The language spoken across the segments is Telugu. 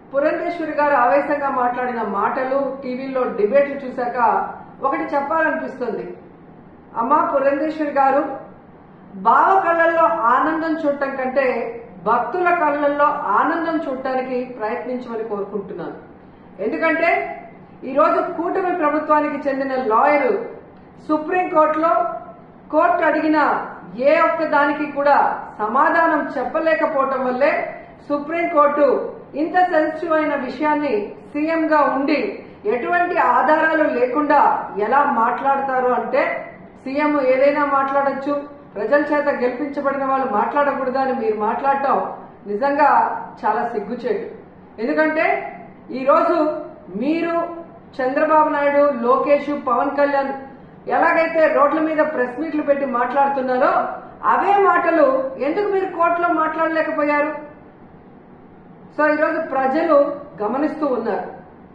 పురంధేశ్వరి గారు ఆవేశంగా మాట్లాడిన మాటలు టీవీలో డిబేట్లు చూశాక ఒకటి చెప్పాలనిపిస్తుంది అమ్మా పురంధేశ్వరి గారు బావ కళ్ళల్లో ఆనందం చూడటం కంటే భక్తుల కళ్ళల్లో ఆనందం చూడటానికి ప్రయత్నించమని కోరుకుంటున్నాను ఎందుకంటే ఈరోజు కూటమి ప్రభుత్వానికి చెందిన లాయరు సుప్రీంకోర్టులో కోర్టు అడిగిన ఏ ఒక్క దానికి కూడా సమాధానం చెప్పలేకపోవటం వల్లే సుప్రీంకోర్టు ఇంత సెన్సిటివ్ అయిన విషయాన్ని సీఎం గా ఉండి ఎటువంటి ఆధారాలు లేకుండా ఎలా మాట్లాడతారు అంటే సీఎం ఏదైనా మాట్లాడొచ్చు ప్రజల చేత గెలిపించబడిన వాళ్ళు మాట్లాడకూడదు అని మీరు మాట్లాడటం నిజంగా చాలా సిగ్గుచేటు ఎందుకంటే ఈరోజు మీరు చంద్రబాబు నాయుడు లోకేష్ పవన్ కళ్యాణ్ ఎలాగైతే రోడ్ల మీద ప్రెస్ మీట్లు పెట్టి మాట్లాడుతున్నారో అవే మాటలు ఎందుకు మీరు కోర్టులో మాట్లాడలేకపోయారు సో ఈరోజు ప్రజలు గమనిస్తూ ఉన్నారు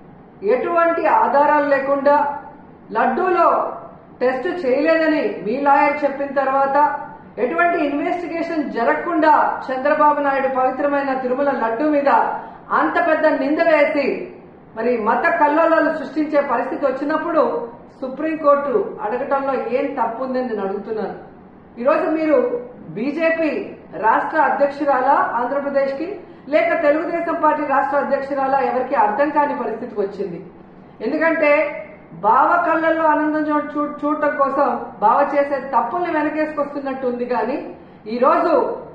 ఎటువంటి ఆధారాలు లేకుండా లడ్డూలో టెస్ట్ చేయలేదని మీ లాయర్ చెప్పిన తర్వాత ఎటువంటి ఇన్వెస్టిగేషన్ జరగకుండా చంద్రబాబు నాయుడు పవిత్రమైన తిరుమల లడ్డు మీద అంత పెద్ద నింద వేసి మరి మత కల్లోలాలు సృష్టించే పరిస్థితి వచ్చినప్పుడు సుప్రీంకోర్టు అడగటంలో ఏం తప్పు ఉందని నేను అడుగుతున్నాను ఈరోజు మీరు బీజేపీ రాష్ట్ర అధ్యక్షురాలా ఆంధ్రప్రదేశ్ కి లేక తెలుగుదేశం పార్టీ రాష్ట్ర అధ్యక్షురాలా ఎవరికి అర్థం కాని పరిస్థితికి వచ్చింది ఎందుకంటే బావ కళ్ళల్లో ఆనందం చూ- చూ- చూడటం కోసం బావ చేసే తప్పుల్ని వెనకేసుకొస్తున్నట్టు ఉంది కానీ ఈ రోజు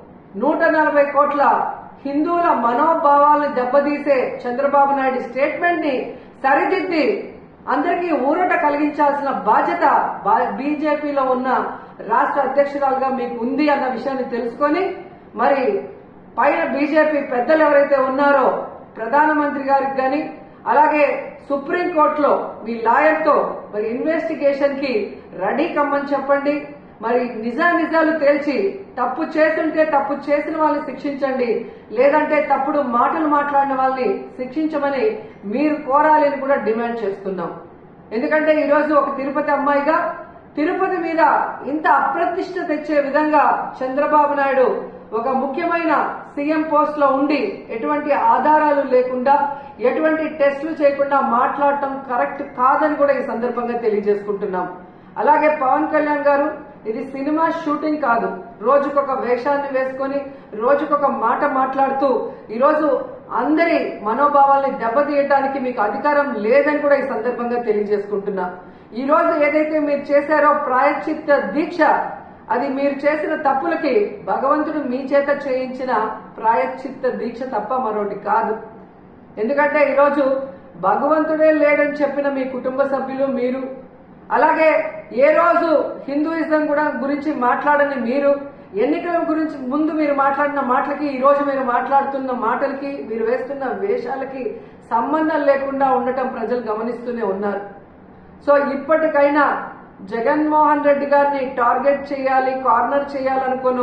నూట నలభై కోట్ల హిందువుల మనోభావాలను దెబ్బతీసే చంద్రబాబు నాయుడు స్టేట్మెంట్ ని సరిదిద్ది అందరికీ ఊరట కలిగించాల్సిన బాధ్యత బా- బీజేపీలో ఉన్న రాష్ట్ర అధ్యక్షురాలుగా మీకు ఉంది అన్న విషయాన్ని తెలుసుకొని మరి పైన బీజేపీ పెద్దలు ఎవరైతే ఉన్నారో ప్రధానమంత్రి గారికి గాని అలాగే సుప్రీంకోర్టులో మీ లాయర్ తో మరి ఇన్వెస్టిగేషన్ కి రెడీ కమ్మని చెప్పండి మరి నిజా నిజాలు తేల్చి తప్పు చేస్తుంటే తప్పు చేసిన వాళ్ళని శిక్షించండి లేదంటే తప్పుడు మాటలు మాట్లాడిన వాళ్ళని శిక్షించమని మీరు కోరాలని కూడా డిమాండ్ చేస్తున్నాం ఎందుకంటే ఈరోజు ఒక తిరుపతి అమ్మాయిగా తిరుపతి మీద ఇంత అప్రతిష్ట తెచ్చే విధంగా చంద్రబాబు నాయుడు ఒక ముఖ్యమైన సీఎం పోస్ట్ లో ఉండి ఎటువంటి ఆధారాలు లేకుండా ఎటువంటి టెస్టులు చేయకుండా మాట్లాడటం కరెక్ట్ కాదని కూడా ఈ సందర్భంగా తెలియజేసుకుంటున్నాం అలాగే పవన్ కళ్యాణ్ గారు ఇది సినిమా షూటింగ్ కాదు రోజుకొక వేషాన్ని వేసుకొని రోజుకొక మాట మాట్లాడుతూ ఈరోజు అందరి మనోభావాల్ని దెబ్బతీయడానికి మీకు అధికారం లేదని కూడా ఈ సందర్భంగా తెలియజేసుకుంటున్నా ఈ రోజు ఏదైతే మీరు చేశారో ప్రాయశ్చిత్త దీక్ష అది మీరు చేసిన తప్పులకి భగవంతుడు మీ చేత చేయించిన ప్రాయశ్చిత్త దీక్ష తప్ప మరొకటి కాదు ఎందుకంటే ఈరోజు భగవంతుడే లేడని చెప్పిన మీ కుటుంబ సభ్యులు మీరు అలాగే ఏ రోజు హిందూయిజం కూడా గురించి మాట్లాడని మీరు ఎన్నికల గురించి ముందు మీరు మాట్లాడిన మాటలకి ఈ రోజు మీరు మాట్లాడుతున్న మాటలకి మీరు వేస్తున్న వేషాలకి సంబంధం లేకుండా ఉండటం ప్రజలు గమనిస్తూనే ఉన్నారు సో ఇప్పటికైనా జగన్మోహన్ రెడ్డి గారిని టార్గెట్ చేయాలి కార్నర్ చేయాలనుకోను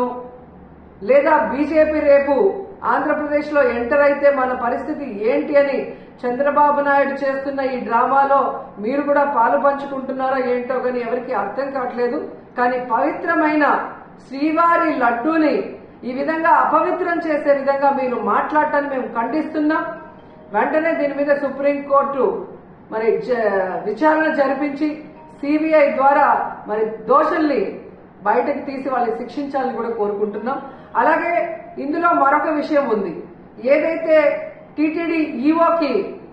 లేదా బీజేపీ రేపు ఆంధ్రప్రదేశ్ లో ఎంటర్ అయితే మన పరిస్థితి ఏంటి అని చంద్రబాబు నాయుడు చేస్తున్న ఈ డ్రామాలో మీరు కూడా పాలు పంచుకుంటున్నారో ఏంటో కానీ ఎవరికి అర్థం కావట్లేదు కానీ పవిత్రమైన శ్రీవారి లడ్డూని ఈ విధంగా అపవిత్రం చేసే విధంగా మీరు మాట్లాడటాన్ని మేము ఖండిస్తున్నాం వెంటనే దీని మీద సుప్రీంకోర్టు మరి జ- విచారణ జరిపించి సిబిఐ ద్వారా మరి దోషుల్ని బయటకు తీసి వాళ్ళని శిక్షించాలని కూడా కోరుకుంటున్నాం అలాగే ఇందులో మరొక విషయం ఉంది ఏదైతే టీటీడీ ఈఓకి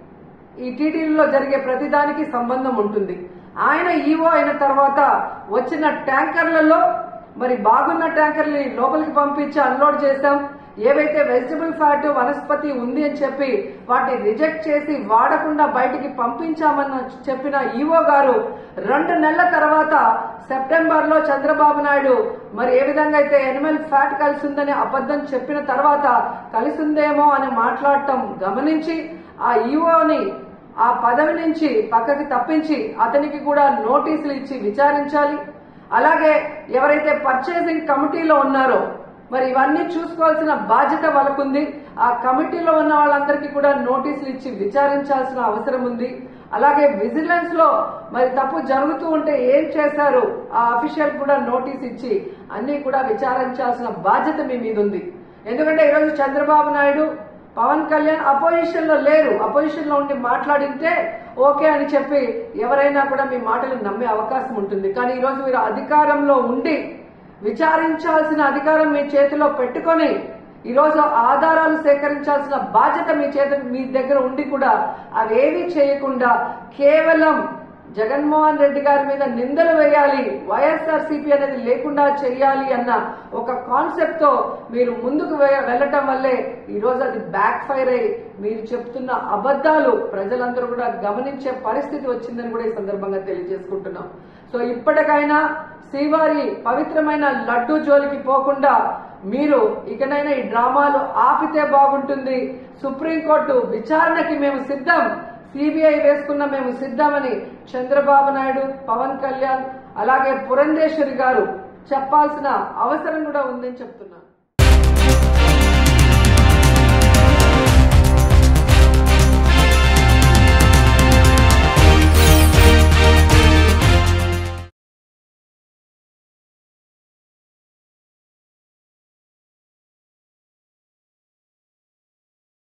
ఈ టీటీడీలో జరిగే ప్రతిదానికి సంబంధం ఉంటుంది ఆయన ఈఓ అయిన తర్వాత వచ్చిన ట్యాంకర్లలో మరి బాగున్న ట్యాంకర్ని లోపలికి పంపించి అన్లోడ్ చేశాం ఏవైతే వెజిటబుల్ ఫ్యాట్ వనస్పతి ఉంది అని చెప్పి వాటిని రిజెక్ట్ చేసి వాడకుండా బయటికి పంపించామన్న చెప్పిన ఈఓ గారు రెండు నెలల తర్వాత సెప్టెంబర్ లో చంద్రబాబు నాయుడు మరి ఏ విధంగా అయితే ఎనిమల్ ఫ్యాట్ కలిసి ఉందని అబద్ధం చెప్పిన తర్వాత కలిసిందేమో అని మాట్లాడటం గమనించి ఆ ఈఓని ఆ పదవి నుంచి పక్కకి తప్పించి అతనికి కూడా నోటీసులు ఇచ్చి విచారించాలి అలాగే ఎవరైతే పర్చేసింగ్ కమిటీలో ఉన్నారో మరి ఇవన్నీ చూసుకోవాల్సిన బాధ్యత వాళ్ళకుంది ఆ కమిటీలో ఉన్న వాళ్ళందరికీ కూడా నోటీసులు ఇచ్చి విచారించాల్సిన అవసరం ఉంది అలాగే విజిలెన్స్ లో మరి తప్పు జరుగుతూ ఉంటే ఏం చేశారు ఆ అఫీషియల్ కూడా నోటీస్ ఇచ్చి అన్ని కూడా విచారించాల్సిన బాధ్యత మీ మీద ఉంది ఎందుకంటే ఈరోజు చంద్రబాబు నాయుడు పవన్ కళ్యాణ్ అపోజిషన్ లో లేరు అపోజిషన్ లో ఉండి మాట్లాడింటే ఓకే అని చెప్పి ఎవరైనా కూడా మీ మాటలు నమ్మే అవకాశం ఉంటుంది కానీ ఈరోజు మీరు అధికారంలో ఉండి విచారించాల్సిన అధికారం మీ చేతిలో పెట్టుకొని ఈరోజు ఆధారాలు సేకరించాల్సిన బాధ్యత మీ చేత మీ దగ్గర ఉండి కూడా అవేవి చేయకుండా కేవలం జగన్మోహన్ రెడ్డి గారి మీద నిందలు వేయాలి వైఎస్ఆర్సీపీ అనేది లేకుండా చేయాలి అన్న ఒక కాన్సెప్ట్ తో మీరు ముందుకు వె- వెళ్ళటం వల్లే ఈ రోజు అది బ్యాక్ ఫైర్ అయ్యి మీరు చెప్తున్న అబద్ధాలు ప్రజలందరూ కూడా గమనించే పరిస్థితి వచ్చిందని కూడా ఈ సందర్భంగా తెలియజేసుకుంటున్నాం సో ఇప్పటికైనా శ్రీవారి పవిత్రమైన లడ్డు జోలికి పోకుండా మీరు ఇకనైనా ఈ డ్రామాలు ఆపితే బాగుంటుంది సుప్రీంకోర్టు విచారణకి మేము సిద్ధం సిబిఐ వేసుకున్న మేము సిద్ధమని చంద్రబాబు నాయుడు పవన్ కళ్యాణ్ అలాగే పురంధేశ్వరి గారు చెప్పాల్సిన అవసరం కూడా ఉందని చెప్తున్నారు